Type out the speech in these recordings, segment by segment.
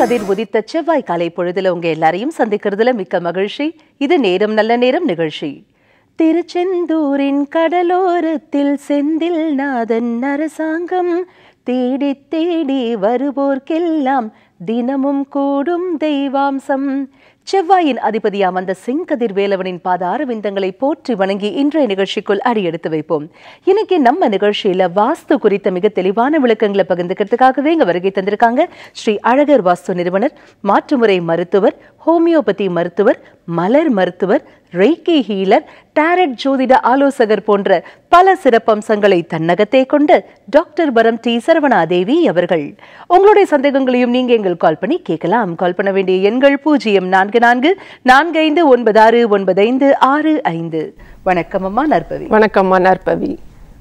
செங்கதிர் உதித்த செவ்வாய் காலை பொழுதுல உங்க எல்லாரையும் சந்திக்கிறதுல மிக்க மகிழ்ச்சி இது நேரம் நல்ல நேரம் நிகழ்ச்சி திருச்செந்தூரின் கடலோரத்தில் செந்தில் நாதன் அரசாங்கம் தேடி தேடி வருவோர்க்கெல்லாம் தினமும் கூடும் தெய்வாம்சம் செவ்வாயின் அதிபதியாம் அந்த செங்கதிர் வேலவனின் பாத அரவிந்தங்களை போற்றி வணங்கி இன்றைய நிகழ்ச்சிக்குள் அடியெடுத்து வைப்போம் இன்னைக்கு நம்ம நிகழ்ச்சியில வாஸ்து குறித்த மிக தெளிவான விளக்கங்களை பகிர்ந்துக்கிறதுக்காகவே இங்க வருகை தந்திருக்காங்க ஸ்ரீ அழகர் வாஸ்து நிறுவனர் மாற்றுமுறை மருத்துவர் ஹோமியோபதி மருத்துவர் மலர் மருத்துவர் ரெய்கி ஹீலர் டாரட் ஜோதிட ஆலோசகர் போன்ற பல சிறப்பம்சங்களை தன்னகத்தே கொண்டு டாக்டர் வரம் டி சரவணாதேவி அவர்கள் உங்களுடைய சந்தேகங்களையும் நீங்க எங்கள் கால் பண்ணி கேட்கலாம் கால் பண்ண வேண்டிய எண்கள் பூஜ்ஜியம் நான்கு நான்கு நான்கு ஐந்து ஒன்பது ஆறு ஒன்பது ஐந்து ஆறு ஐந்து வணக்கம் அம்மா நற்பவி வணக்கம்மா நற்பவி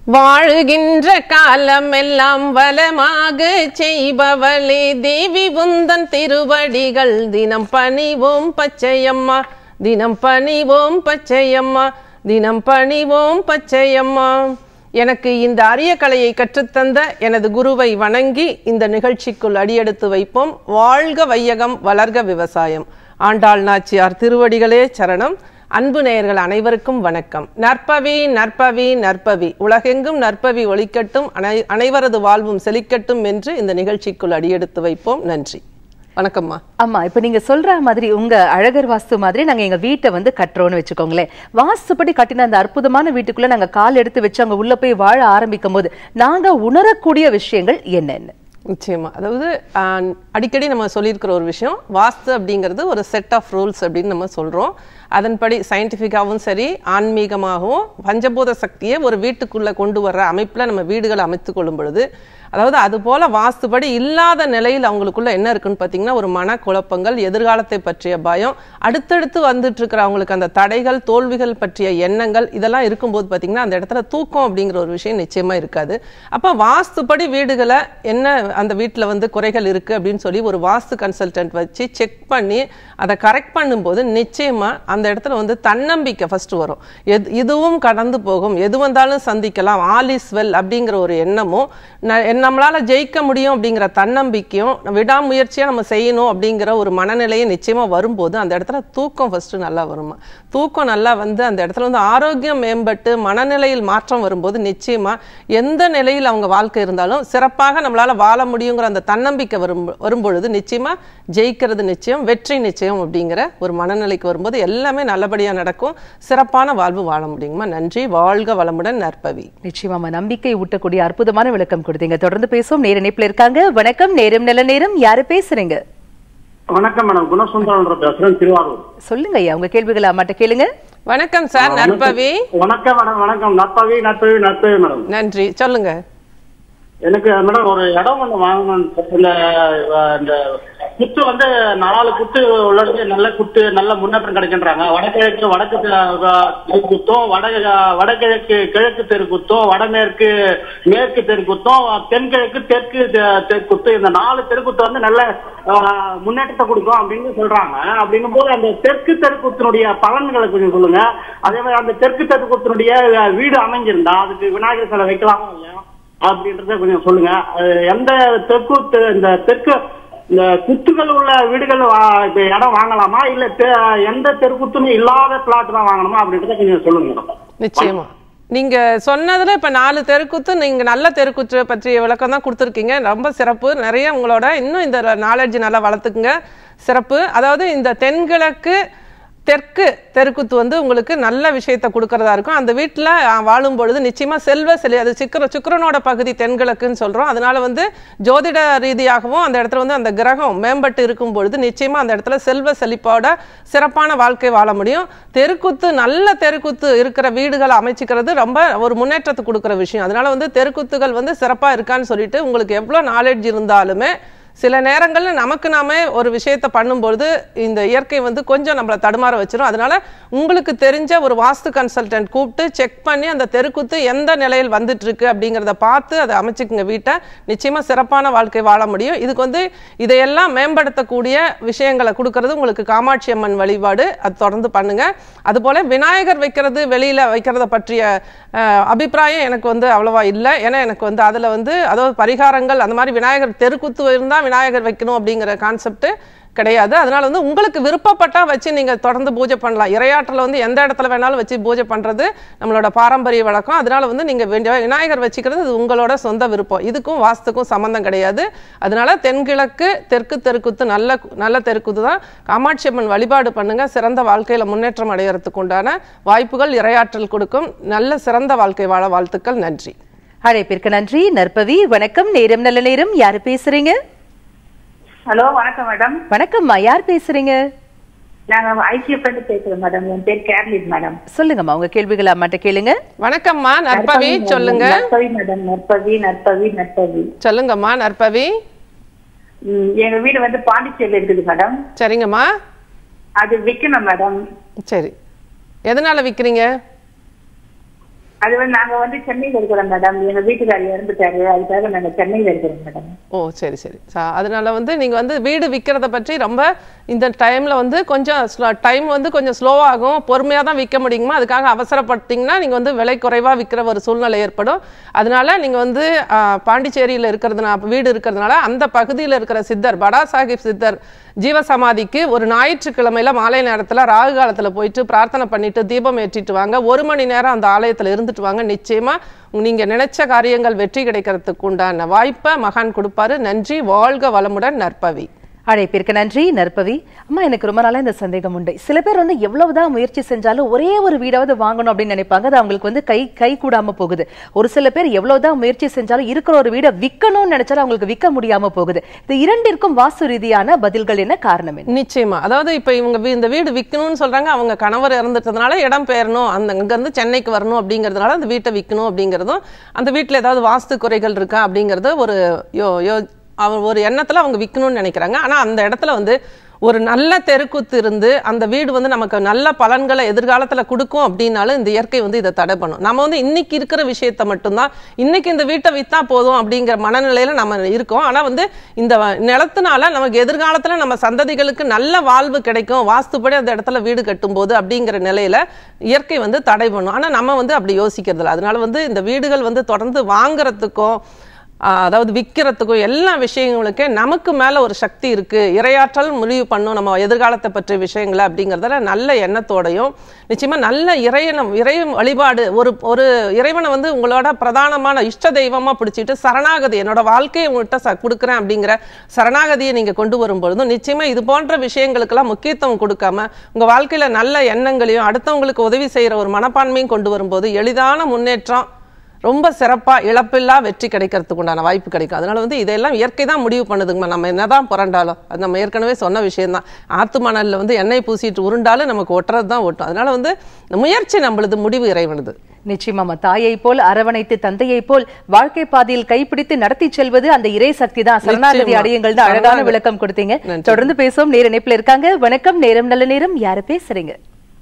வாழுகின்ற காலம் எல்லாம் வளமாக செய்பவளே தேவி உந்தன் திருவடிகள் தினம் பணிவோம் பச்சையம்மா தினம் பணிவோம் பச்சையம்மா தினம் பணிவோம் பச்சையம்மா எனக்கு இந்த அரிய கலையை கற்றுத்தந்த எனது குருவை வணங்கி இந்த நிகழ்ச்சிக்குள் அடியெடுத்து வைப்போம் வாழ்க வையகம் வளர்க விவசாயம் ஆண்டாள் நாச்சியார் திருவடிகளே சரணம் அன்பு நேயர்கள் அனைவருக்கும் வணக்கம் நற்பவி நற்பவி நற்பவி உலகெங்கும் நற்பவி ஒழிக்கட்டும் அனை அனைவரது வாழ்வும் செழிக்கட்டும் என்று இந்த நிகழ்ச்சிக்குள் அடியெடுத்து வைப்போம் நன்றி வணக்கம்மா ஆமா இப்ப நீங்க சொல்ற மாதிரி உங்க அழகர் வாஸ்து மாதிரி நாங்க எங்க வீட்டை வந்து கட்டுறோம்னு வச்சுக்கோங்களேன் வாஸ்துப்படி கட்டின அந்த அற்புதமான வீட்டுக்குள்ள நாங்க கால் எடுத்து வச்சு அங்க உள்ள போய் வாழ ஆரம்பிக்கும் போது நாங்க உணரக்கூடிய விஷயங்கள் என்னென்ன நிச்சயமா அதாவது ஆஹ், அடிக்கடி நம்ம சொல்லியிருக்கிற ஒரு விஷயம் வாஸ்து அப்படிங்கிறது ஒரு செட் ஆஃப் ரூல்ஸ் அப்படின்னு நம்ம சொல்றோம் அதன்படி சயின்டிஃபிக்காகவும் சரி ஆன்மீகமாகவும் பஞ்சபூத சக்தியை ஒரு வீட்டுக்குள்ள கொண்டு வர்ற அமைப்புல நம்ம வீடுகளை அமைத்து கொள்ளும் பொழுது அதாவது அது போல வாஸ்துபடி இல்லாத நிலையில் அவங்களுக்குள்ள என்ன இருக்குன்னு பார்த்தீங்கன்னா ஒரு மன குழப்பங்கள் எதிர்காலத்தை பற்றிய பயம் அடுத்தடுத்து வந்துட்டு இருக்கிற அவங்களுக்கு அந்த தடைகள் தோல்விகள் பற்றிய எண்ணங்கள் இதெல்லாம் இருக்கும்போது பார்த்தீங்கன்னா அந்த இடத்துல தூக்கம் அப்படிங்கிற ஒரு விஷயம் நிச்சயமா இருக்காது அப்போ வாஸ்துபடி வீடுகளை என்ன அந்த வீட்டில் வந்து குறைகள் இருக்கு அப்படின்னு சொல்லி ஒரு வாஸ்து கன்சல்டன்ட் வச்சு செக் பண்ணி அதை கரெக்ட் பண்ணும்போது நிச்சயமா அந்த இடத்துல வந்து தன்னம்பிக்கை ஃபர்ஸ்ட் வரும் எது இதுவும் கடந்து போகும் எது வந்தாலும் சந்திக்கலாம் ஆல் இஸ் வெல் அப்படிங்கிற ஒரு எண்ணமும் ந- நம்மளால ஜெயிக்க முடியும் அப்படிங்கிற தன்னம்பிக்கையும் விடாமுயற்சியா நம்ம செய்யணும் அப்படிங்கிற ஒரு மனநிலையை நிச்சயமா வரும்போது அந்த இடத்துல தூக்கம் ஃபர்ஸ்ட் நல்லா வருமா தூக்கம் நல்லா வந்து அந்த இடத்துல வந்து ஆரோக்கியம் மேம்பட்டு மனநிலையில் மாற்றம் வரும்போது நிச்சயமா எந்த நிலையில் அவங்க வாழ்க்கை இருந்தாலும் சிறப்பாக நம்மளால வாழ முடியுங்கிற அந்த தன்னம்பிக்கை வரும் வரும்பொழுது நிச்சயமா ஜெயிக்கிறது நிச்சயம் வெற்றி நிச்சயம் அப்படிங்கிற ஒரு மனநிலைக்கு வரும்போது எல்லாமே நல்லபடியா நடக்கும் சிறப்பான வாழ்வு வாழ முடியுமா நன்றி வாழ்க வளமுடன் நற்பவி நிச்சயமா நம்பிக்கை ஊட்டக்கூடிய அற்புதமான விளக்கம் கொடுத்தீங்க தொடர்ந்து பேசுவோம் நேர இணைப்புல இருக்காங்க வணக்கம் நேரம் நல்ல நேரம் யாரு பேசுறீங்க வணக்கம் மேடம் குணசுந்தரம் பேசுறேன் திருவாரூர் சொல்லுங்க ஐயா உங்க கேள்விகளை அம்மாட்ட கேளுங்க வணக்கம் சார் நற்பவி வணக்கம் மேடம் வணக்கம் நற்பவி நற்பவி நற்பவி மேடம் நன்றி சொல்லுங்க எனக்கு மேடம் ஒரு இடம் ஒண்ணு வாங்கணும் இந்த அஹ், இந்த குத்து வந்து நாலு குத்து உள்ளது நல்ல குத்து நல்ல முன்னேற்றம் கிடைக்கின்றாங்க வடகிழக்கு வடக்கு தெ- அஹ், தெருக்குத்தும் வட வடகிழக்கு கிழக்கு தெருக்குத்தும் வடமேற்கு மேற்கு தெருக்குத்தும் தென்கிழக்கு தெற்கு தெ- தெற்குத்து இந்த நாலு தெருக்குத்து வந்து நல்ல அஹ், முன்னேற்றத்தை கொடுக்கும் அப்படின்னு சொல்றாங்க அப்படிங்கும் போது அந்த தெற்கு தெருக்குத்தினுடைய பலன்களை கொஞ்சம் சொல்லுங்க அதே மாதிரி அந்த தெற்கு தெருக்குத்தினுடைய அஹ், வீடு அமைஞ்சிருந்தா அதுக்கு விநாயகர் சிலை வைக்கலாமா இல்லையா அப்படின்றத கொஞ்சம் சொல்லுங்க அது எந்த தெற்கு தெ- இந்த தெற்கு இந்த குத்துகள் உள்ள வீடுகள் வா- இப்ப இடம் வாங்கலாமா இல்ல தெ- எந்த தெருக்குத்துமே இல்லாத பிளாட் தான் வாங்கணுமா அப்படின்றத கொஞ்சம் சொல்லுங்க மேடம் நிச்சயமா நீங்க சொன்னதுல இப்ப நாலு தெருக்கூத்து நீங்க நல்ல தெருக்கூத்து பற்றிய விளக்கம் தான் கொடுத்துருக்கீங்க ரொம்ப சிறப்பு நிறைய உங்களோட இன்னும் இந்த நாலேஜ் நல்லா வளர்த்துக்குங்க சிறப்பு அதாவது இந்த தென்கிழக்கு தெற்கு தெருக்கூத்து வந்து உங்களுக்கு நல்ல விஷயத்தை கொடுக்கறதா இருக்கும் அந்த வீட்டில் வாழும் பொழுது நிச்சயமா செல்வ செலி அது சிக்கர சுக்கிரனோட பகுதி தென்கிழக்குன்னு சொல்றோம் அதனால வந்து ஜோதிட ரீதியாகவும் அந்த இடத்துல வந்து அந்த கிரகம் மேம்பட்டு இருக்கும் பொழுது நிச்சயமா அந்த இடத்துல செல்வ செழிப்போட சிறப்பான வாழ்க்கை வாழ முடியும் தெருக்குத்து நல்ல தெருக்குத்து இருக்கிற வீடுகளை அமைச்சிக்கிறது ரொம்ப ஒரு முன்னேற்றத்தை கொடுக்குற விஷயம் அதனால வந்து தெருக்குத்துகள் வந்து சிறப்பா இருக்கான்னு சொல்லிட்டு உங்களுக்கு எவ்வளோ நாலேஜ் இருந்தாலுமே சில நேரங்களில் நமக்கு நாமே ஒரு விஷயத்தை பண்ணும்பொழுது இந்த இயற்கை வந்து கொஞ்சம் நம்மளை தடுமாற வச்சிரும் அதனால உங்களுக்கு தெரிஞ்ச ஒரு வாஸ்து கன்சல்டன்ட் கூப்பிட்டு செக் பண்ணி அந்த தெருக்குத்து எந்த நிலையில் வந்துட்டு இருக்கு அப்படிங்கிறத பார்த்து அதை அமைச்சுக்குங்க வீட்டை நிச்சயமா சிறப்பான வாழ்க்கை வாழ முடியும் இதுக்கு வந்து இதையெல்லாம் மேம்படுத்தக்கூடிய விஷயங்களை கொடுக்கறது உங்களுக்கு காமாட்சி அம்மன் வழிபாடு அது தொடர்ந்து பண்ணுங்க அதுபோல விநாயகர் வைக்கிறது வெளியில வைக்கிறத பற்றிய அஹ், அபிப்பிராயம் எனக்கு வந்து அவ்வளவா இல்லை ஏன்னா எனக்கு வந்து அதுல வந்து அதாவது பரிகாரங்கள் அந்த மாதிரி விநாயகர் தெருக்குத்து இருந்தால் விநாயகர் வைக்கணும் அப்படிங்கிற கான்செப்ட் கிடையாது அதனால வந்து உங்களுக்கு விருப்பப்பட்டா வச்சு நீங்க தொடர்ந்து பூஜை பண்ணலாம் இரையாற்றல வந்து எந்த இடத்துல வேணாலும் வச்சு பூஜை பண்றது நம்மளோட பாரம்பரிய வழக்கம் அதனால வந்து நீங்க வேண்டிய விநாயகர் வச்சுக்கிறது இது உங்களோட சொந்த விருப்பம் இதுக்கும் வாஸ்துக்கும் சம்பந்தம் கிடையாது அதனால தென்கிழக்கு தெற்கு தெருக்குத்து நல்ல நல்ல தெருக்குத்து தான் காமாட்சி அம்மன் வழிபாடு பண்ணுங்க சிறந்த வாழ்க்கையில முன்னேற்றம் அடையறதுக்கு உண்டான வாய்ப்புகள் இரையாற்றல் கொடுக்கும் நல்ல சிறந்த வாழ்க்கை வாழ வாழ்த்துக்கள் நன்றி அழைப்பிற்கு நன்றி நற்பவி வணக்கம் நேரம் நல்ல நேரம் யாரு பேசுறீங்க ஹலோ வணக்கம் மேடம் வணக்கம்மா யார் பேசுறீங்க நாங்க ஐசிஎஃப் பேசுறோம் மேடம் என் பேர் கேர்லின் மேடம் சொல்லுங்கம்மா உங்க கேள்விகள் அம்மாட்ட கேளுங்க வணக்கம்மா நற்பவி சொல்லுங்க நற்பவி மேடம் நற்பவி நற்பவி நற்பவி சொல்லுங்கம்மா நற்பவி ம், எங்க வீடு வந்து பாண்டிச்சேரியில இருக்குது மேடம் சரிங்கம்மா அது விக்கணும் மேடம் சரி எதனால விற்கிறீங்க அது வந்து நாங்க வந்து சென்னையில இருக்கிறோம் மேடம் எங்க வீட்டுக்காரர் இறந்துட்டாரு அதுக்காக நாங்க சென்னையில இருக்கிறோம் மேடம் ஓ சரி சரி ச- அதனால வந்து நீங்க வந்து வீடு விற்கிறத பற்றி ரொம்ப இந்த டைம்ல வந்து கொஞ்சம் டைம் வந்து கொஞ்சம் ஸ்லோவாகும் பொறுமையா தான் விற்க முடியுமா அதுக்காக அவசரப்பட்டீங்கன்னா நீங்க வந்து விலை குறைவா விற்கிற ஒரு சூழ்நிலை ஏற்படும் அதனால நீங்க வந்து ஆ, பாண்டிச்சேரியில இருக்கிறதுனால வீடு இருக்கிறதுனால அந்த பகுதியில் இருக்கிற சித்தர் படா சாஹிப் சித்தர் ஜீவசமாதிக்கு ஒரு ஞாயிற்றுக்கிழமையில மாலை நேரத்துல ராகு காலத்துல போயிட்டு பிரார்த்தனை பண்ணிட்டு தீபம் ஏற்றிட்டு வாங்க ஒரு மணி நேரம் அந்த ஆலயத்துல இருந்துட்டு வாங்க நிச்சயமா நீங்க நினைச்ச காரியங்கள் வெற்றி கிடைக்கிறதுக்கு உண்டான வாய்ப்பை மகான் கொடுப்பாரு நன்றி வாழ்க வளமுடன் நற்பவி அழைப்பிற்கு நன்றி நற்பவி அம்மா எனக்கு ரொம்ப நாளா இந்த சந்தேகம் உண்டு சில பேர் வந்து எவ்வளவுதான் முயற்சி செஞ்சாலும் ஒரே ஒரு வீடாவது வாங்கணும் அப்படின்னு நினைப்பாங்க அது அவங்களுக்கு வந்து கை கை கூடாம போகுது ஒரு சில பேர் எவ்வளவுதான் முயற்சி செஞ்சாலும் இருக்கிற ஒரு வீடை விற்கணும்னு நினைச்சாலும் அவங்களுக்கு விற்க முடியாம போகுது இது இரண்டிற்கும் வாஸ்து ரீதியான பதில்கள் என்ன காரணம் என்ன நிச்சயமா அதாவது இப்ப இவங்க வீ- இந்த வீடு விற்கணும்னு சொல்றாங்க அவங்க கணவர் இறந்துட்டதுனால இடம் பெயரணும் அந்த அங்க இருந்து சென்னைக்கு வரணும் அப்படிங்கறதுனால அந்த வீட்டை விற்கணும் அப்படிங்கறதும் அந்த வீட்டுல ஏதாவது வாஸ்து குறைகள் இருக்கா அப்படிங்கறது ஒரு யோ யோ அவர் ஒரு எண்ணத்துல அவங்க விற்கணும்னு நினைக்கிறாங்க ஆனா அந்த இடத்துல வந்து ஒரு நல்ல தெருக்குத்து இருந்து அந்த வீடு வந்து நமக்கு நல்ல பலன்களை எதிர்காலத்துல கொடுக்கும் அப்படின்னாலும் இந்த இயற்கை வந்து இதை தடை பண்ணும் நம்ம வந்து இன்னைக்கு இருக்கிற விஷயத்த மட்டும்தான் இன்னைக்கு இந்த வீட்டை வித்தா போதும் அப்படிங்கிற மனநிலையில நம்ம இருக்கோம் ஆனா வந்து இந்த வ- நிலத்தினால நமக்கு எதிர்காலத்துல நம்ம சந்ததிகளுக்கு நல்ல வாழ்வு கிடைக்கும் வாஸ்துப்படி அந்த இடத்துல வீடு கட்டும்போது அப்படிங்கிற நிலையில இயற்கை வந்து தடை பண்ணும் ஆனா நம்ம வந்து அப்படி யோசிக்கிறது இல்லை அதனால வந்து இந்த வீடுகள் வந்து தொடர்ந்து வாங்குறதுக்கும் ஆஹ் அதாவது விற்கிறதுக்கும் எல்லா விஷயங்களுக்கே நமக்கு மேல ஒரு சக்தி இருக்கு இரையாற்றல் முடிவு பண்ணும் நம்ம எதிர்காலத்தை பற்றிய விஷயங்களை அப்படிங்கிறதுல நல்ல எண்ணத்தோடையும் நிச்சயமா நல்ல இறையனம் இறை வழிபாடு ஒரு ஒரு இறைவனை வந்து உங்களோட பிரதானமான இஷ்ட தெய்வமா பிடிச்சிட்டு சரணாகதி என்னோட வாழ்க்கையை உங்கள்கிட்ட ச கொடுக்குறேன் அப்படிங்கிற சரணாகதியை நீங்க கொண்டு வரும்பொழுதும் நிச்சயமா இது போன்ற விஷயங்களுக்கெல்லாம் முக்கியத்துவம் கொடுக்காம உங்க வாழ்க்கையில நல்ல எண்ணங்களையும் அடுத்தவங்களுக்கு உதவி செய்யற ஒரு மனப்பான்மையும் கொண்டு வரும்போது எளிதான முன்னேற்றம் ரொம்ப சிறப்பா இழப்பில்லா வெற்றி கிடைக்கிறதுக்கு உண்டான வாய்ப்பு கிடைக்கும் அதனால வந்து இதெல்லாம் இயற்கை தான் முடிவு பண்ணுதுங்கம்மா நம்ம என்னதான் புரண்டாலும் அது நம்ம ஏற்கனவே சொன்ன விஷயம் தான் ஆத்து மணல்ல வந்து எண்ணெய் பூசிட்டு உருண்டாலும் நமக்கு ஒட்டுறது தான் ஒட்டும் அதனால வந்து இந்த முயற்சி நம்மளது முடிவு இறைவனது நிச்சயமாமா தாயை போல் அரவணைத்து தந்தையை போல் வாழ்க்கை பாதையில் கைப்பிடித்து நடத்தி செல்வது அந்த இறை சக்தி தான் சரணாகதி நிச்சயமா. அடையுங்கள் தான் அழகான சரணாகதி. விளக்கம் கொடுத்தீங்க நன்றி. தொடர்ந்து பேசுவோம் நேர இணைப்புல இருக்காங்க வணக்கம் நேரம் நல்ல நேரம் யாரு பேசுறீங்க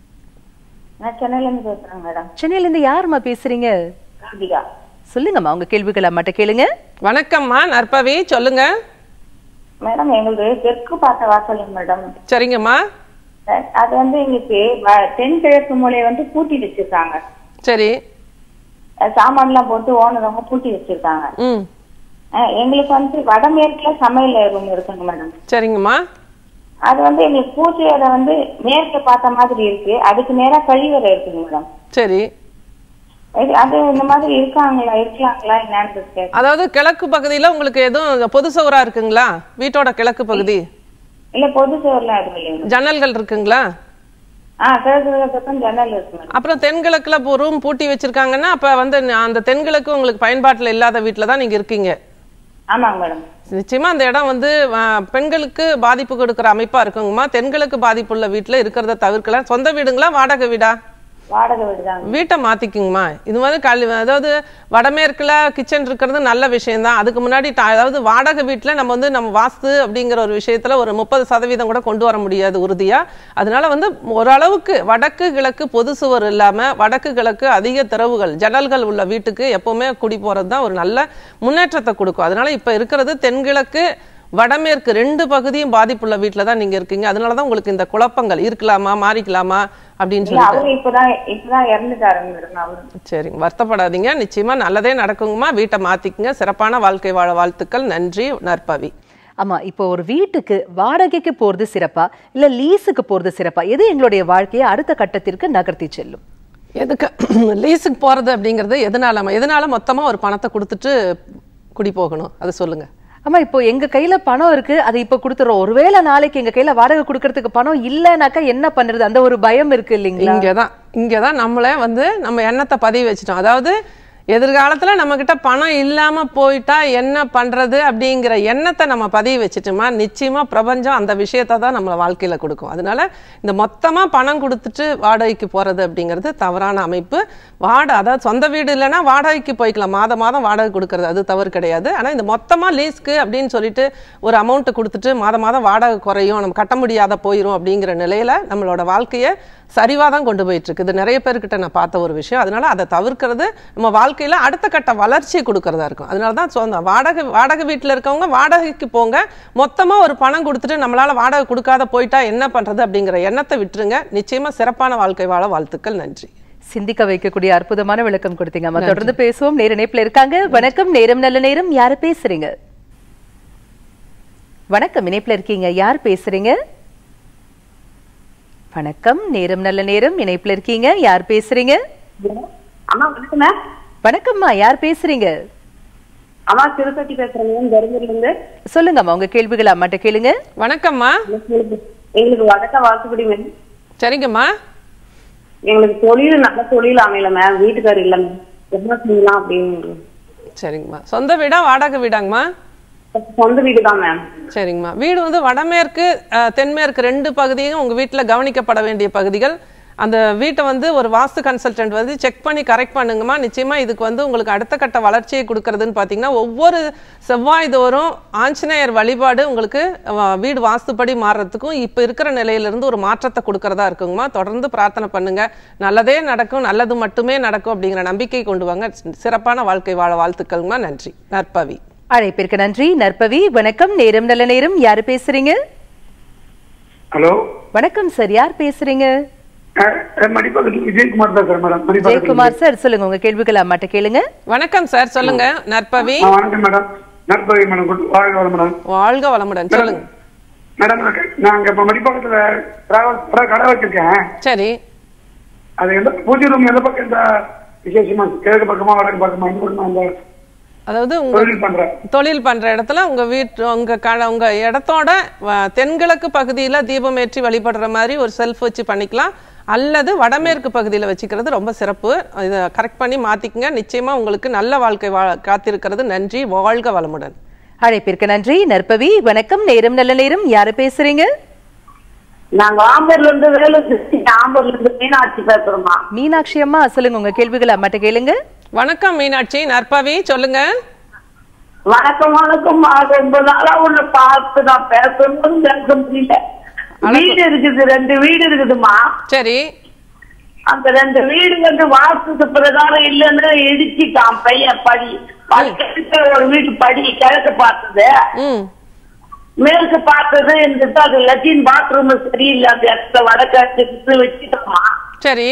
நான் சென்னையில இருந்து பேசுறேன் மேடம் சென்னையில இருந்து யாரும்மா பேசுறீங்க கார்த்திகா சொல்லுங்கம்மா உங்க கேள்விகளை அம்மாட்ட கேளுங்க வணக்கம்மா நற்பவி சொல்லுங்க மேடம் எங்களுக்கு தெற்கு பார்த்த வாசல் மேடம் சரிங்கம்மா அது வந்து எங்களுக்கு வ- தென்கிழக்கு மூலையை வந்து பூட்டி வச்சிருக்காங்க சரி அஹ் சாமான்லாம் போட்டு ஓனரவங்க பூட்டி வச்சிருக்காங்க ம் அஹ் எங்களுக்கு வந்து வடமேற்குல சமையல் ரூம் இருக்குங்க மேடம் சரிங்கம்மா அது வந்து எங்களுக்கு பூஜை அறை வந்து மேற்க பார்த்த மாதிரி இருக்கு அதுக்கு நேரா கழிவறை இருக்குங்க மேடம் சரி இது அது இந்த மாதிரி இருக்காங்களா இருக்கலாங்களா என்னன்னு கேட்க அதாவது கிழக்கு பகுதியில உங்களுக்கு எதுவும் பொது சுவரா இருக்குங்களா வீட்டோட கிழக்கு பகுதி இல்ல பொது சுவர்லாம் எதுவும் இல்லைங்க ஜன்னல்கள் இருக்குங்களா ஆ கிழக்கு பக்கம் ஜன்னல் இருக்கு மேடம் அப்புறம் தென்கிழக்குல இப்போ ரூம் பூட்டி வச்சிருக்காங்கன்னா அப்ப வந்து ந- அந்த தென்கிழக்கு உங்களுக்கு பயன்பாட்டுல இல்லாத வீட்டில் தான் நீங்க இருக்கீங்க ஆமாங்க மேடம் நிச்சயமா அந்த இடம் வந்து ஆ, பெண்களுக்கு பாதிப்பு கொடுக்குற அமைப்பா இருக்குங்கம்மா தென்கிழக்கு பாதிப்புள்ள வீட்டில் இருக்கிறத தவிர்க்கலாம் சொந்த வீடுங்களா வாடகை வீடா வாடகை வீடுதாங்க வீட்டை மாத்திக்குங்கம்மா இது மாதிரி கல்வி அதாவது வடமேற்குல கிச்சன் இருக்கிறது நல்ல விஷயம்தான் அதுக்கு முன்னாடி ட- அதாவது வாடகை வீட்டுல நம்ம வந்து நம்ம வாஸ்து அப்படிங்கிற ஒரு விஷயத்துல ஒரு முப்பது சதவீதம் கூட கொண்டு வர முடியாது உறுதியா அதனால வந்து ஓரளவுக்கு வடக்கு கிழக்கு பொது சுவர் இல்லாம வடக்கு கிழக்கு அதிக திறவுகள் ஜன்னல்கள் உள்ள வீட்டுக்கு எப்பவுமே குடி போறது தான் ஒரு நல்ல முன்னேற்றத்தை கொடுக்கும் அதனால இப்ப இருக்கிறது தென்கிழக்கு வடமேற்கு ரெண்டு பகுதியும் பாதிப்புள்ள வீட்டில தான் நீங்க இருக்கீங்க அதனால தான் உங்களுக்கு இந்த குழப்பங்கள் இருக்கலாமா மாறிக்கலாமா அப்படின்னு இல்ல சொல்லிட்டு அவரு இப்பதான் இப்பதான் இறந்துட்டாருங்க மேடம் அவரு சரிங்க வருத்தப்படாதீங்க நிச்சயமா நல்லதே நடக்குங்கம்மா வீட்டை மாத்திக்குங்க சிறப்பான வாழ்க்கை வாழ வாழ்த்துக்கள் நன்றி நற்பவி ஆமா இப்போ ஒரு வீட்டுக்கு வாடகைக்கு போறது சிறப்பா இல்ல லீஸுக்கு போறது சிறப்பா எது எங்களுடைய வாழ்க்கையை அடுத்த கட்டத்திற்கு நகர்த்தி செல்லும் எதுக்கு லீஸுக்கு போகிறது அப்படிங்கிறது எதனால எதனால மொத்தமாக ஒரு பணத்தை கொடுத்துட்டு குடி போகணும் அதை சொல்லுங்கள் ஆமா இப்போ எங்க கையில பணம் இருக்கு அதை இப்ப கொடுத்துறோம் ஒருவேளை நாளைக்கு எங்க கையில வாடகை கொடுக்கறதுக்கு பணம் இல்லைனாக்கா என்ன பண்றது அந்த ஒரு பயம் இருக்கு இல்லைங்களா இங்கே தான் இங்கே தான் நம்மளே வந்து நம்ம எண்ணத்தை பதிவு வச்சிட்டோம் அதாவது எதிர்காலத்தில் நம்மக்கிட்ட பணம் இல்லாமல் போயிட்டா என்ன பண்ணுறது அப்படிங்கிற எண்ணத்தை நம்ம பதிவு வச்சுட்டோமா நிச்சயமாக பிரபஞ்சம் அந்த விஷயத்தை தான் நம்மளை வாழ்க்கையில் கொடுக்கும் அதனால இந்த மொத்தமாக பணம் கொடுத்துட்டு வாடகைக்கு போகிறது அப்படிங்கிறது தவறான அமைப்பு வாடகை அதாவது சொந்த வீடு இல்லைன்னா வாடகைக்கு போய்க்கலாம் மாதம் மாதம் வாடகை கொடுக்கறது அது தவறு கிடையாது ஆனால் இந்த மொத்தமாக லீஸ்க்கு அப்படின்னு சொல்லிட்டு ஒரு அமௌண்ட்டை கொடுத்துட்டு மாதம் மாதம் வாடகை குறையும் நம்ம கட்ட முடியாத போயிடும் அப்படிங்கிற நிலையில நம்மளோட வாழ்க்கையை சரிவாக தான் கொண்டு போயிட்டு இருக்கு இது நிறைய பேர்கிட்ட நான் பார்த்த ஒரு விஷயம் அதனால அதை தவிர்க்கிறது நம்ம வாழ்க்கையில அடுத்த கட்ட வளர்ச்சியை கொடுக்கறதா இருக்கும் அதனால தான் சொந்த வாடகை வாடகை வீட்டில் இருக்கவங்க வாடகைக்கு போங்க மொத்தமாக ஒரு பணம் கொடுத்துட்டு நம்மளால வாடகை கொடுக்காத போயிட்டா என்ன பண்றது அப்படிங்கிற எண்ணத்தை விட்டுருங்க நிச்சயமா சிறப்பான வாழ்க்கை வாழ வாழ்த்துக்கள் நன்றி சிந்திக்க வைக்கக்கூடிய அற்புதமான விளக்கம் கொடுத்தீங்க அம்மா தொடர்ந்து பேசுவோம் நேர இணைப்புல இருக்காங்க வணக்கம் நேரம் நல்ல நேரம் யாரு பேசுறீங்க வணக்கம் இணைப்புல இருக்கீங்க யார் பேசுறீங்க வணக்கம் நேரம் நல்ல நேரம் இணைப்புல இருக்கீங்க யார் பேசுறீங்க அம்மா வணக்கம் மேம் வணக்கம்மா யார் பேசுறீங்க அம்மா திருப்பதி பேசுறேன் மேம் தருமபுரில இருந்து சொல்லுங்கம்மா உங்க கேள்விகள் அம்மாட்ட கேளுங்க வணக்கம்மா எங்களுக்கு- எங்களுக்கு வடக்க வாக்குப்படி மேம் சரிங்கம்மா எங்களுக்கு தொழில் நல்ல தொழில் அமையல மேம் வீட்டுக்காரர் இல்ல மேம் என்ன செய்யலாம் அப்படின்னு சரிங்கம்மா சொந்த வீடா வாடகை வீடாங்கம்மா சொந்த வீடு தான் மேம் சரிங்கம்மா வீடு வந்து வடமேற்கு அஹ், தென்மேற்கு ரெண்டு பகுதியும் உங்கள் வீட்டில் கவனிக்கப்பட வேண்டிய பகுதிகள் அந்த வீட்டை வந்து ஒரு வாஸ்து கன்சல்டன்ட் வந்து செக் பண்ணி கரெக்ட் பண்ணுங்கம்மா நிச்சயமாக இதுக்கு வந்து உங்களுக்கு அடுத்த கட்ட வளர்ச்சியை கொடுக்கறதுன்னு பார்த்தீங்கன்னா ஒவ்வொரு செவ்வாய் தோறும் ஆஞ்சநேயர் வழிபாடு உங்களுக்கு அஹ், வீடு வாஸ்துப்படி மாறுறதுக்கும் இப்போ இருக்கிற நிலையிலிருந்து ஒரு மாற்றத்தை கொடுக்கறதா இருக்குங்கம்மா தொடர்ந்து பிரார்த்தனை பண்ணுங்க நல்லதே நடக்கும் நல்லது மட்டுமே நடக்கும் அப்படிங்கிற நம்பிக்கை கொண்டு வாங்க சிறப்பான வாழ்க்கை வாழ வாழ்த்துக்கள்மா நன்றி நற்பவி அழைப்பிற்கு நன்றி நற்பவி வணக்கம் நேரம் நல்ல நேரம் யாரு பேசுறீங்க ஹலோ வணக்கம் சார் யார் பேசுறீங்க மடிப்பக்கத்தில் விஜயகுமார் பேசுறேன் மேடம் மடிப்பக்கத்தில் ஜெயக்குமார் சார் சொல்லுங்க உங்க கேள்விகள் அம்மாட்ட கேளுங்க வணக்கம் சார் சொல்லுங்க நற்பவி ஆ, வணக்கம் மேடம் நற்பவி மேடம் குட் வாழ்க வளம் மேடம் வாழ்க வளமுடன் சொல்லுங்க மேடம் நாங்க இப்ப மடிப்பக்கத்துல டிராவல் கடை வச்சிருக்கேன் சரி அது எந்த பூஜை ரூம் எந்த பக்கம் எந்த விசேஷமா கிழக்கு பக்கமா வடக்கு பக்கமா எந்த பக்கமா அந்த அதாவது உங்க தொழில் பண்றேன் தொழில் பண்ற இடத்துல உங்க வீட்டு உங்க க உங்க இடத்தோட வ- தென்கிழக்கு பகுதியில தீபம் ஏற்றி வழிபடுற மாதிரி ஒரு செல்ஃப் வச்சு பண்ணிக்கலாம் அல்லது வடமேற்கு பகுதியில் வச்சுக்கிறது ரொம்ப சிறப்பு இதை கரெக்ட் பண்ணி மாத்திக்கங்க நிச்சயமா உங்களுக்கு நல்ல வாழ்க்கை வா காத்திருக்கிறது நன்றி வாழ்க வளமுடன் அழைப்பிற்கு நன்றி நற்பவி வணக்கம் நேரம் நல்ல நேரம் யாரு பேசுறீங்க நாங்க ஆம்பூர்ல இருந்து வேலை செஞ்சு ஆம்பூர்ல இருந்து மீனாட்சி பேசுறோமா மீனாட்சி அம்மா சொல்லுங்க உங்க கேள்விகள் அம்மாட்ட கேளுங்க வணக்கம் மீனாட்சி நற்பவி சொல்லுங்க வணக்கம் வணக்கம்மா ரொம்ப நாளா உன்னை பார்த்து நான் பேசணும்னு பேச முடியல வீடு இருக்குது ரெண்டு வீடு இருக்குதுமா சரி அந்த ரெண்டு வீடு வந்து வாஸ்து பிரகாரம் இல்லைன்னு இடிச்சுட்டான் பையன் படி பக்கத்துல ஒரு வீடு படி கிழக்கு பார்த்தது ம் மேற்கு பார்த்தது இருந்துட்டு அது லட்சின் பாத்ரூம் சரியில்லை அந்த இடத்துல வடக்கு வச்சுட்டோமா சரி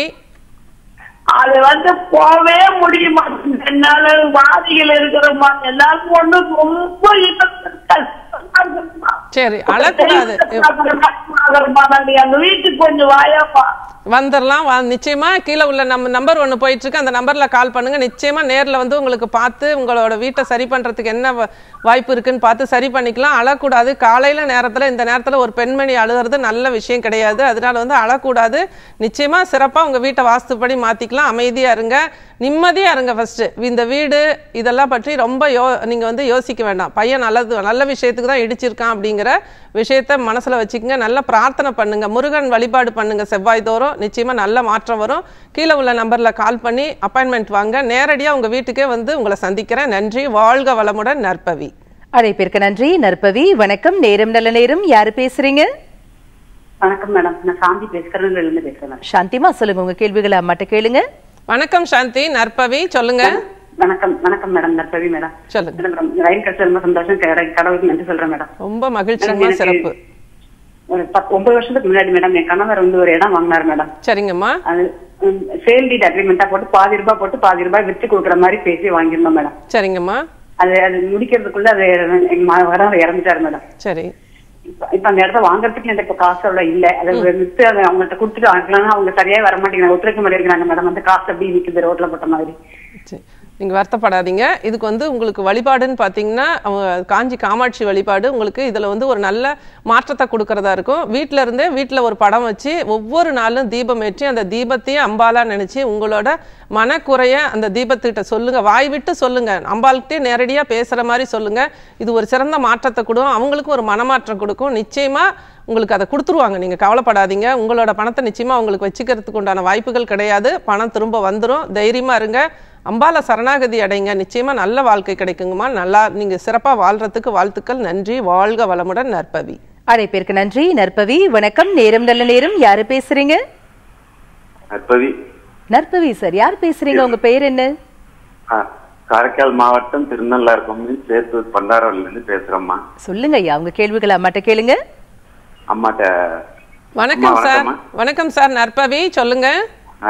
அது வந்து போவே முடிய மாட்டேங்குது என்னால வாதிகள் இருக்கிறோமா எல்லாரும் ஒண்ணு ரொம்ப கஷ்டமா இருக்குமா. சரி அழக்கூடாது கஷ்டமா நாங்க எங்க வீட்டுக்கு கொஞ்சம் வாயாப்பா வந்துடலாம் வா நிச்சயமா கீழே உள்ள நம்ம நம்பர் ஒன்று போயிட்டு இருக்கு அந்த நம்பர்ல கால் பண்ணுங்க நிச்சயமா நேர்ல வந்து உங்களுக்கு பார்த்து உங்களோட வீட்டை சரி பண்றதுக்கு என்ன வ- வாய்ப்பு இருக்குன்னு பார்த்து சரி பண்ணிக்கலாம் அழக்கூடாது காலையில நேரத்துல இந்த நேரத்துல ஒரு பெண்மணி அழுகிறது நல்ல விஷயம் கிடையாது அதனால வந்து அழக்கூடாது நிச்சயமா சிறப்பா உங்க வீட்டை வாஸ்துப்படி மாத்திக்கலாம் அமைதியா இருங்க நிம்மதியா இருங்க ஃபர்ஸ்ட் இந்த வீடு இதெல்லாம் பற்றி ரொம்ப யோ நீங்க வந்து யோசிக்க வேண்டாம் பையன் நல்லது நல்ல விஷயத்துக்கு தான் இடிச்சிருக்கான் அப்படிங்கிற விஷயத்த மனசுல வச்சுக்கோங்க நல்ல பிரார்த்தனை பண்ணுங்க முருகன் வழிபாடு பண்ணுங்க செவ்வாய் தோறும் நிச்சயமா நல்ல மாற்றம் வரும் கீழே உள்ள நம்பர்ல கால் பண்ணி அப்பாயின்மெண்ட் வாங்க நேரடியா உங்க வீட்டுக்கே வந்து உங்களை சந்திக்கிறேன் நன்றி வாழ்க வளமுடன் நற்பவி அழைப்பிற்கு நன்றி நற்பவி வணக்கம் நேரம் நல்ல நேரம் யாரு பேசுறீங்க வணக்கம் மேடம் நான் சாந்தி பேசுறேன் இருந்து பேசுறேன் சாந்திமா சொல்லுங்க உங்க கேள்விகளை அம்மாட்ட கேளுங்க வணக்கம் சாந்தி நற்பவி சொல்லுங்க வணக்கம் வணக்கம் மேடம் நற்பவி மேடம் சொல்லுங்க மேடம் ரயில் கிடைச்சது ரொம்ப சந்தோஷம் க- கடவுளுக்கு நன்றி சொல்றேன் மேடம் ரொம்ப மகிழ்ச்சிமா எனக்கு- சிறப்பு ஒரு பத்து ஒன்பது வருஷத்துக்கு முன்னாடி மேடம் என் கணவர் வந்து ஒரு இடம் வாங்கினார் மேடம் சரிங்கம்மா அது சேல் டீட் அக்ரிமெண்டா போட்டு பாதி ரூபாய் போட்டு பாதி ரூபாய் வித்து கொடுக்குற மாதிரி பேசி வாங்கியிருந்தோம் மேடம் சரிங்கம்மா அது அது முடிக்கிறதுக்குள்ள அது எங்க மகன் இறந்துட்டாரு மேடம் சரி இப்ப இப்ப அந்த இடத்த வாங்குறதுக்கு என்கிட்ட இப்ப காசு அவ்வளவு இல்ல அதை வித்து அதை அவங்கள்ட்ட கொடுத்துட்டு வாங்கலாம் அவங்க சரியா வர மாட்டேங்கிறாங்க ஒத்துழைக்க மாட்டேங்கிறாங்க மேடம் அந்த காசு அப்படி நிக்குது ரோட்ல போட்ட மாதிரி சரி நீங்க வருத்தப்படாதீங்க இதுக்கு வந்து உங்களுக்கு வழிபாடுன்னு பார்த்தீங்கன்னா அவங்க காஞ்சி காமாட்சி வழிபாடு உங்களுக்கு இதுல வந்து ஒரு நல்ல மாற்றத்தை கொடுக்கறதா இருக்கும் வீட்ல இருந்தே வீட்ல ஒரு படம் வச்சு ஒவ்வொரு நாளும் தீபம் ஏற்றி அந்த தீபத்தையும் அம்பாலா நினைச்சு உங்களோட மனக்குறைய அந்த தீபத்துக்கிட்ட சொல்லுங்க வாய் விட்டு சொல்லுங்க அம்பாள்கிட்டே நேரடியா பேசுற மாதிரி சொல்லுங்க இது ஒரு சிறந்த மாற்றத்தை கொடுக்கும் அவங்களுக்கும் ஒரு மனமாற்றம் கொடுக்கும் நிச்சயமா உங்களுக்கு அதை கொடுத்துருவாங்க நீங்கள் கவலைப்படாதீங்க உங்களோட பணத்தை நிச்சயமாக உங்களுக்கு வச்சுக்கிறதுக்கு உண்டான வாய்ப்புகள் கிடையாது பணம் திரும்ப வந்துடும் தைரியமாக இருங்க அம்பால சரணாகதி அடைங்க நிச்சயமாக நல்ல வாழ்க்கை கிடைக்குங்கம்மா நல்லா நீங்கள் சிறப்பாக வாழ்றதுக்கு வாழ்த்துக்கள் நன்றி வாழ்க வளமுடன் நற்பவி அழைப்பிற்கு நன்றி நற்பவி வணக்கம் நேரம் நல்ல நேரம் யாரு பேசுறீங்க நற்பவி நற்பவி சார் யார் பேசுறீங்க உங்க பெயர் என்ன ஆ, காரைக்கால் மாவட்டம் திருநள்ளார் கொம்பி சேத்தூர் பண்டாரவல்ல இருந்து பேசுறேம்மா சொல்லுங்க ஐயா உங்க கேள்விகளை அம்மாட்ட கேளுங்க அம்மாட்ட வணக்கம் அம்மா, சார் வணக்கம்மா. வணக்கம் சார் நற்பவி சொல்லுங்க ஆ,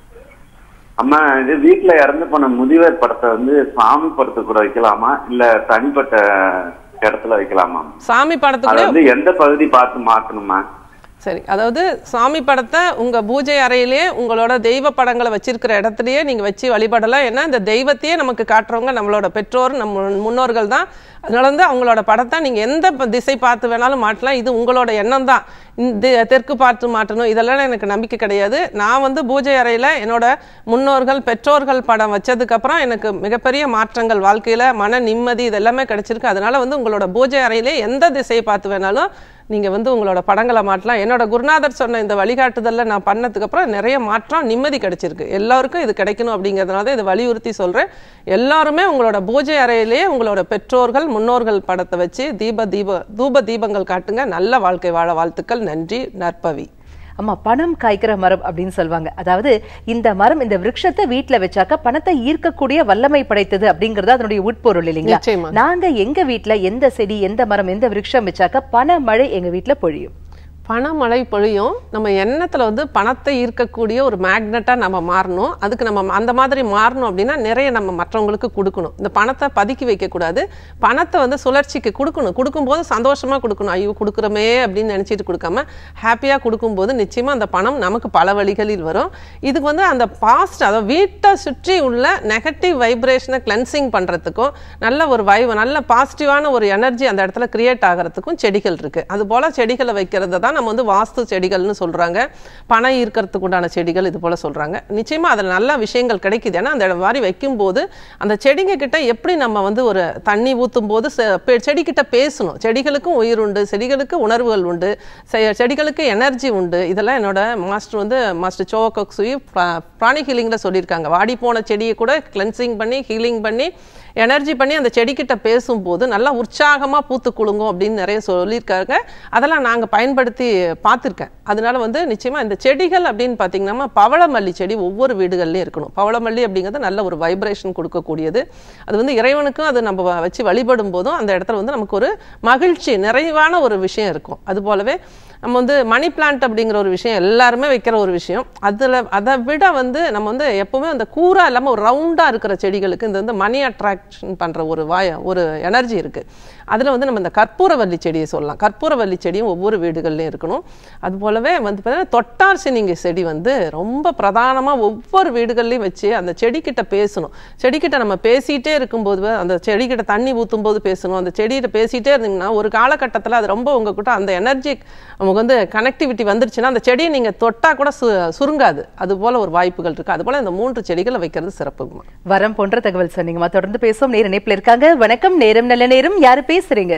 அம்மா இது வீட்டுல இறந்து போன முதியவர் படத்தை வந்து சாமி படத்தை கூட வைக்கலாமா இல்ல தனிப்பட்ட இடத்துல வைக்கலாமா சாமி அது படத்துக்குள்ளே வந்து எந்த பகுதி பார்த்து மாத்தணுமா சரி அதாவது சாமி படத்தை உங்க பூஜை அறையிலேயே உங்களோட தெய்வ படங்களை வச்சிருக்கிற இடத்துலயே நீங்க வச்சு வழிபடலாம் ஏன்னா இந்த தெய்வத்தையே நமக்கு காட்டுறவங்க நம்மளோட பெற்றோர் நம்ம முன்னோர்கள் தான் அதனால வந்து அவங்களோட படத்தை நீங்க எந்த ப- திசை பார்த்து வேணாலும் மாட்டலாம் இது உங்களோட எண்ணம் தான் இந்த தெற்கு பார்த்து மாட்டணும் இதெல்லாம் எனக்கு நம்பிக்கை கிடையாது நான் வந்து பூஜை அறையில என்னோட முன்னோர்கள் பெற்றோர்கள் படம் வச்சதுக்கு அப்புறம் எனக்கு மிகப்பெரிய மாற்றங்கள் வாழ்க்கையில மன நிம்மதி இது எல்லாமே கிடைச்சிருக்கு அதனால வந்து உங்களோட பூஜை அறையிலே எந்த திசையை பார்த்து வேணாலும் நீங்க வந்து உங்களோட படங்களை மாட்டலாம் என்னோட குருநாதர் சொன்ன இந்த வழிகாட்டுதல்ல நான் பண்ணதுக்கு அப்புறம் நிறைய மாற்றம் நிம்மதி கிடைச்சிருக்கு எல்லாருக்கும் இது கிடைக்கணும் அப்படிங்கிறதுனால தான் இதை வலியுறுத்தி சொல்றேன் எல்லாருமே உங்களோட பூஜை அறையிலேயே உங்களோட பெற்றோர்கள் முன்னோர்கள் படத்தை வச்சு தீப தீப தூப தீபங்கள் காட்டுங்க நல்ல வாழ்க்கை வாழ வாழ்த்துக்கள் நன்றி நற்பவி அம்மா பணம் காய்க்கிற மரம் அப்படின்னு சொல்லுவாங்க அதாவது இந்த மரம் இந்த விருட்சத்தை வீட்ல வச்சாக்க பணத்தை ஈர்க்கக்கூடிய வல்லமை படைத்தது அப்படிங்கறது அதனுடைய உட்பொருள் இல்லைங்களா நிச்சயமா. நாங்க எங்க வீட்ல எந்த செடி எந்த மரம் எந்த விருட்சம் வச்சாக்க பண மழை எங்க வீட்ல பொழியும் பணமழை பொழியும் நம்ம எண்ணத்துல வந்து பணத்தை ஈர்க்கக்கூடிய ஒரு மேக்னெட்டா நம்ம மாறணும் அதுக்கு நம்ம அந்த மாதிரி மாறணும் அப்படின்னா நிறைய நம்ம மற்றவங்களுக்கு கொடுக்கணும் இந்த பணத்தை பதுக்கி வைக்க கூடாது பணத்தை வந்து சுழற்சிக்கு கொடுக்கணும் கொடுக்கும்போது சந்தோஷமா கொடுக்கணும் ஐயோ கொடுக்குறோமே அப்படின்னு நினைச்சிட்டு கொடுக்காம ஹாப்பியா கொடுக்கும்போது நிச்சயமா அந்த பணம் நமக்கு பல வழிகளில் வரும் இதுக்கு வந்து அந்த பாஸ்ட் அதாவது வீட்டை சுற்றி உள்ள நெகட்டிவ் வைப்ரேஷனை கிளென்சிங் பண்றதுக்கும் நல்ல ஒரு வை நல்ல பாசிட்டிவான ஒரு எனர்ஜி அந்த இடத்துல கிரியேட் ஆகிறதுக்கும் செடிகள் இருக்கு அது போல செடிகளை வைக்கிறது தான் நம்ம வந்து வாஸ்து செடிகள்னு சொல்றாங்க பணம் ஈர்க்கறதுக்கு உண்டான செடிகள் இது போல சொல்றாங்க நிச்சயமா அதில் நல்ல விஷயங்கள் கிடைக்குது ஏன்னா அந்த மாதிரி வைக்கும்போது அந்த செடிங்க கிட்ட எப்படி நம்ம வந்து ஒரு தண்ணி ஊற்றும் போது செ- பெ- செடிகிட்ட பேசணும் செடிகளுக்கும் உயிர் உண்டு செடிகளுக்கு உணர்வுகள் உண்டு செ- செடிகளுக்கு எனர்ஜி உண்டு இதெல்லாம் என்னோட மாஸ்டர் வந்து மாஸ்டர் சோகோக்ஸுயி பிராணி ஹீலிங்கில் சொல்லியிருக்காங்க வாடி போன செடியை கூட கிளென்சிங் பண்ணி ஹீலிங் பண்ணி எனர்ஜி பண்ணி அந்த செடிக்கிட்ட பேசும்போது நல்லா உற்சாகமாக பூத்து குலுங்கும் அப்படின்னு நிறைய சொல்லியிருக்காங்க அதெல்லாம் நாங்கள் பயன்படுத்தி பார்த்துருக்கேன் அதனால வந்து நிச்சயமாக இந்த செடிகள் அப்படின்னு பார்த்தீங்கன்னா பவளமல்லி செடி ஒவ்வொரு வீடுகள்லையும் இருக்கணும் பவளமல்லி அப்படிங்கிறது நல்ல ஒரு வைப்ரேஷன் கொடுக்கக்கூடியது அது வந்து இறைவனுக்கும் அது நம்ம வ- வச்சு வழிபடும் போதும் அந்த இடத்துல வந்து நமக்கு ஒரு மகிழ்ச்சி நிறைவான ஒரு விஷயம் இருக்கும் அது போலவே நம்ம வந்து மணி பிளான்ட் அப்படிங்கிற ஒரு விஷயம் எல்லாருமே வைக்கிற ஒரு விஷயம் அதில் அதை விட வந்து நம்ம வந்து எப்பவுமே அந்த கூரா இல்லாமல் ஒரு ரவுண்டாக இருக்கிற செடிகளுக்கு இந்த வந்து மணி அட்ராக்ஷன் பண்ணுற ஒரு வாய ஒரு எனர்ஜி இருக்குது அதில் வந்து நம்ம இந்த கற்பூரவல்லி செடியை சொல்லலாம் கற்பூரவல்லி செடியும் ஒவ்வொரு வீடுகள்லையும் இருக்கணும் அது போலவே வந்து பார்த்தீங்கன்னா தொட்டார் சினிங்கி செடி வந்து ரொம்ப பிரதானமாக ஒவ்வொரு வீடுகள்லையும் வச்சு அந்த செடிக்கிட்ட பேசணும் செடிக்கிட்ட நம்ம பேசிகிட்டே இருக்கும்போது அந்த செடிக்கிட்ட தண்ணி ஊற்றும் போது பேசணும் அந்த செடிகிட்ட பேசிகிட்டே இருந்தீங்கன்னா ஒரு காலகட்டத்தில் அது ரொம்ப உங்ககிட்ட அந்த எனர்ஜி நமக்கு வந்து கனெக்டிவிட்டி வந்துருச்சுன்னா அந்த செடியை நீங்கள் தொட்டால் கூட சு சுருங்காது அது போல் ஒரு வாய்ப்புகள் இருக்குது அது போல் இந்த மூன்று செடிகளை வைக்கிறது சிறப்புங்கம்மா வரம் போன்ற தகவல் சொன்னீங்கம்மா தொடர்ந்து பேசுவோம் நேர இணைப்புல இருக்காங்க வணக்கம் நேரம் நல்ல நேரம் யாரு பேசுறீங்க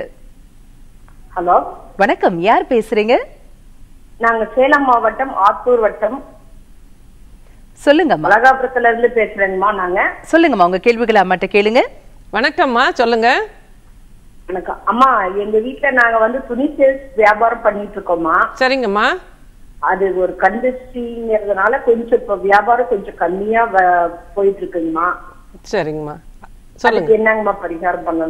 ஹலோ வணக்கம் யார் பேசுறீங்க நாங்க சேலம் மாவட்டம் ஆத்தூர் வட்டம் சொல்லுங்கம்மா மலகாபுரத்துல இருந்து பேசுறேங்கம்மா நாங்க சொல்லுங்கம்மா உங்க கேள்விகளை அம்மாட்ட கேளுங்க வணக்கம்மா சொல்லுங்கள் வணக்கம் அம்மா எங்க வீட்ல நாங்க வந்து துணி சேல்ஸ் வியாபாரம் பண்ணிட்டு இருக்கோம்மா சரிங்கம்மா அது ஒரு கண்டிஸ்டிங்கிறதுனால கொஞ்சம் இப்ப வியாபாரம் கொஞ்சம் கம்மியா வ- போயிட்டு இருக்குங்கம்மா சரிங்கம்மா சொல்லுங்க அதுக்கு என்னங்கம்மா பரிகாரம் பண்ணணும்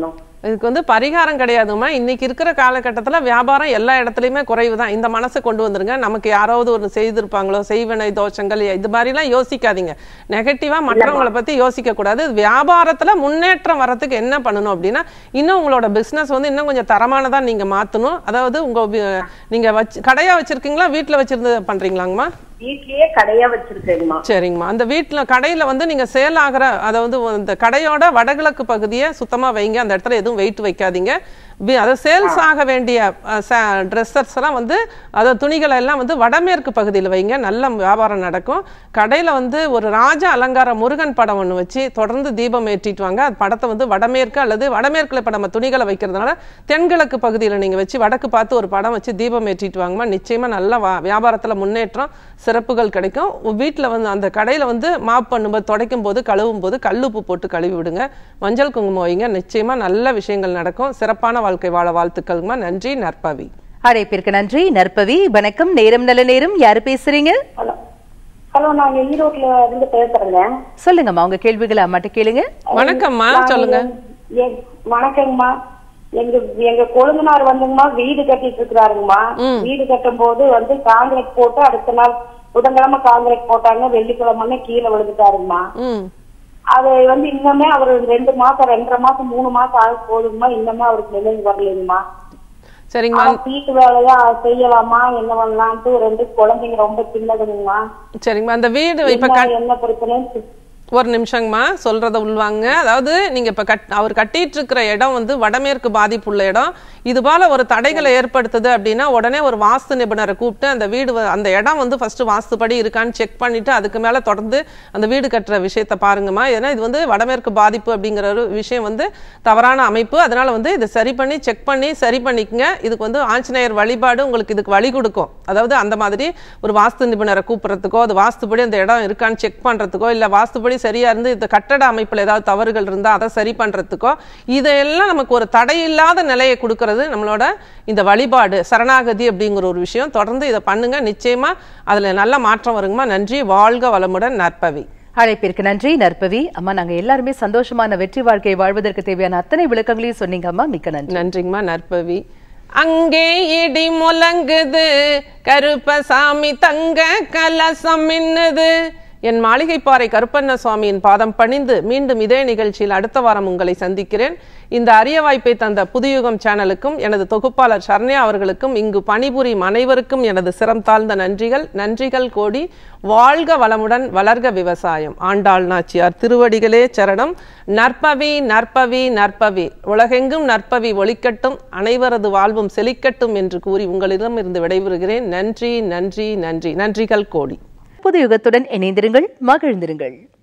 இதுக்கு வந்து பரிகாரம் கிடையாதுமா இன்னைக்கு இருக்கிற காலகட்டத்தில் வியாபாரம் எல்லா இடத்துலையுமே குறைவு தான் இந்த மனசை கொண்டு வந்துருங்க நமக்கு யாராவது ஒரு செய்திருப்பாங்களோ செய்வினை தோஷங்கள் இது மாதிரிலாம் யோசிக்காதீங்க நெகட்டிவாக மற்றவங்களை பற்றி யோசிக்க கூடாது வியாபாரத்தில் முன்னேற்றம் வரத்துக்கு என்ன பண்ணணும் அப்படின்னா இன்னும் உங்களோட பிஸ்னஸ் வந்து இன்னும் கொஞ்சம் தரமானதாக நீங்கள் மாற்றணும் அதாவது உங்கள் நீங்கள் வச்சு கடையாக வச்சுருக்கீங்களா வீட்டில் வச்சுருந்து பண்ணுறீங்களாங்கம்மா வீட்லயே கடையா வச்சிருக்கேங்கம்மா சரிங்கம்மா அந்த வீட்டில் கடையில் வந்து நீங்கள் சேல் ஆகிற அதாவது இந்த கடையோட வடகிழக்கு பகுதியை சுத்தமாக வைங்க அந்த இடத்துல எதுவும் வெயிட் வைக்காதீங்க வி- அதை சேல்ஸ் ஆக வேண்டிய ட்ரெஸ்ஸர்ஸ் எல்லாம் வந்து அதாவது துணிகளை எல்லாம் வந்து வடமேற்கு பகுதியில் வைங்க நல்ல வியாபாரம் நடக்கும் கடையில் வந்து ஒரு ராஜ அலங்கார முருகன் படம் ஒன்று வச்சு தொடர்ந்து தீபம் ஏற்றிட்டு வாங்க அது படத்தை வந்து வடமேற்கு அல்லது வடமேற்குல இப்போ நம்ம துணிகளை வைக்கிறதுனால தென்கிழக்கு பகுதியில் நீங்கள் வச்சு வடக்கு பார்த்து ஒரு படம் வச்சு தீபம் ஏற்றிட்டு வாங்கம்மா நிச்சயமா நல்ல வா- வியாபாரத்துல முன்னேற்றம் சிறப்புகள் கிடைக்கும் வீட்டில் வந்து அந்த கடையில் வந்து மாப் பண்ணும்போது துடைக்கும் போது கழுவும் போது கல்லுப்பு போட்டு கழுவி விடுங்க மஞ்சள் குங்குமம் வைங்க நிச்சயமா நல்ல விஷயங்கள் நடக்கும் சிறப்பான வாழ்க்கை வாழ வாழ்த்துக்கள்மா நன்றி நற்பவி அழைப்பிற்கு நன்றி நற்பவி வணக்கம் நேரம் நல்ல நேரம் யாரு பேசுறீங்க ஹலோ ஹலோ நாங்க ஈரோட்ல இருந்து பேசுறேங்க சொல்லுங்கம்மா உங்க கேள்விகளை அம்மாட்ட கேளுங்க வணக்கம்மா சொல்லுங்க எ- வணக்கங்கம்மா எங்க எங்க கொழுந்தனார் வந்துங்கம்மா வீடு கட்டிட்டு இருக்கிறாருங்கம்மா வீடு கட்டும் போது வந்து காங்கிரீட் போட்டு அடுத்த நாள் புதன்கிழமை காங்கிரீட் போட்டாங்க வெள்ளிக்கிழமை கீழே விழுந்துட்டாருங்கம்மா ம் அது வந்து இன்னுமே அவர் ரெண்டு மாசம் ரெண்டரை மாசம் மூணு மாசம் ஆக போதுங்கம்மா இன்னுமே அவருக்கு நினைவு வரலைங்கம்மா சரிங்கம்மா ஆனா வீட்டு வேலையா செய்யலாமா என்ன பண்ணலான்ட்டு ரெண்டு குழந்தைங்க ரொம்ப சின்னதுங்கம்மா சரிங்கம்மா அந்த வீடு இப்ப என்ன கட் என்ன பிரச்சனை ஒரு நிமிஷங்கம்மா சொல்றத உள்வாங்க அதாவது நீங்க இப்ப கட் அவர் கட்டிட்டு இருக்கிற இடம் வந்து வடமேற்கு பாதிப்புள்ள இடம் இது போல ஒரு தடைகளை ஏற்படுத்துது அப்படின்னா உடனே ஒரு வாஸ்து நிபுணரை கூப்பிட்டு அந்த வீடு வ- அந்த இடம் வந்து ஃபர்ஸ்ட் வாஸ்துபடி இருக்கான்னு செக் பண்ணிட்டு அதுக்கு மேல தொடர்ந்து அந்த வீடு கட்டுற விஷயத்த பாருங்கம்மா ஏன்னா இது வந்து வடமேற்கு பாதிப்பு அப்படிங்கிற ஒரு விஷயம் வந்து தவறான அமைப்பு அதனால வந்து இதை சரி பண்ணி செக் பண்ணி சரி பண்ணிக்கங்க இதுக்கு வந்து ஆஞ்சநேயர் வழிபாடு உங்களுக்கு இதுக்கு வழி கொடுக்கும் அதாவது அந்த மாதிரி ஒரு வாஸ்து நிபுணரை கூப்பிடுறதுக்கோ அது வாஸ்துபடி அந்த இடம் இருக்கான்னு செக் பண்றதுக்கோ இல்ல வாஸ்துபடி சரியா இருந்து இந்த கட்டட அமைப்புல ஏதாவது தவறுகள் இருந்தா அதை சரி பண்றதுக்கோ இதெல்லாம் நமக்கு ஒரு தடையில்லாத நிலையை கொடுக்கறது நம்மளோட இந்த வழிபாடு சரணாகதி அப்படிங்கிற ஒரு விஷயம் தொடர்ந்து இதை பண்ணுங்க நிச்சயமா அதுல நல்ல மாற்றம் வருங்கம்மா நன்றி வாழ்க வளமுடன் நற்பவி அழைப்பிற்கு நன்றி நற்பவி அம்மா நாங்க எல்லாருமே சந்தோஷமான வெற்றி வாழ்க்கையை வாழ்வதற்கு தேவையான அத்தனை விளக்கங்களையும் சொன்னீங்க அம்மா மிக்க நன்றி நன்றிங்கம்மா நற்பவி அங்கே இடி முழங்குது கருப்பசாமி தங்க கலசம் மின்னுது என் மாளிகைப்பாறை கருப்பண்ண சுவாமியின் பாதம் பணிந்து மீண்டும் இதே நிகழ்ச்சியில் அடுத்த வாரம் உங்களை சந்திக்கிறேன் இந்த அரிய வாய்ப்பை தந்த புதுயுகம் சேனலுக்கும் எனது தொகுப்பாளர் சரண்யா அவர்களுக்கும் இங்கு பணிபுரியும் அனைவருக்கும் எனது சிரம் தாழ்ந்த நன்றிகள் நன்றிகள் கோடி வாழ்க வளமுடன் வளர்க விவசாயம் ஆண்டாள் நாச்சியார் திருவடிகளே சரணம் நற்பவி நற்பவி நற்பவி உலகெங்கும் நற்பவி ஒளிக்கட்டும் அனைவரது வாழ்வும் செழிக்கட்டும் என்று கூறி உங்களிடம் இருந்து விடைபெறுகிறேன் நன்றி நன்றி நன்றி நன்றிகள் கோடி புது யுகத்துடன் இணைந்திருங்கள் மகிழ்ந்திருங்கள்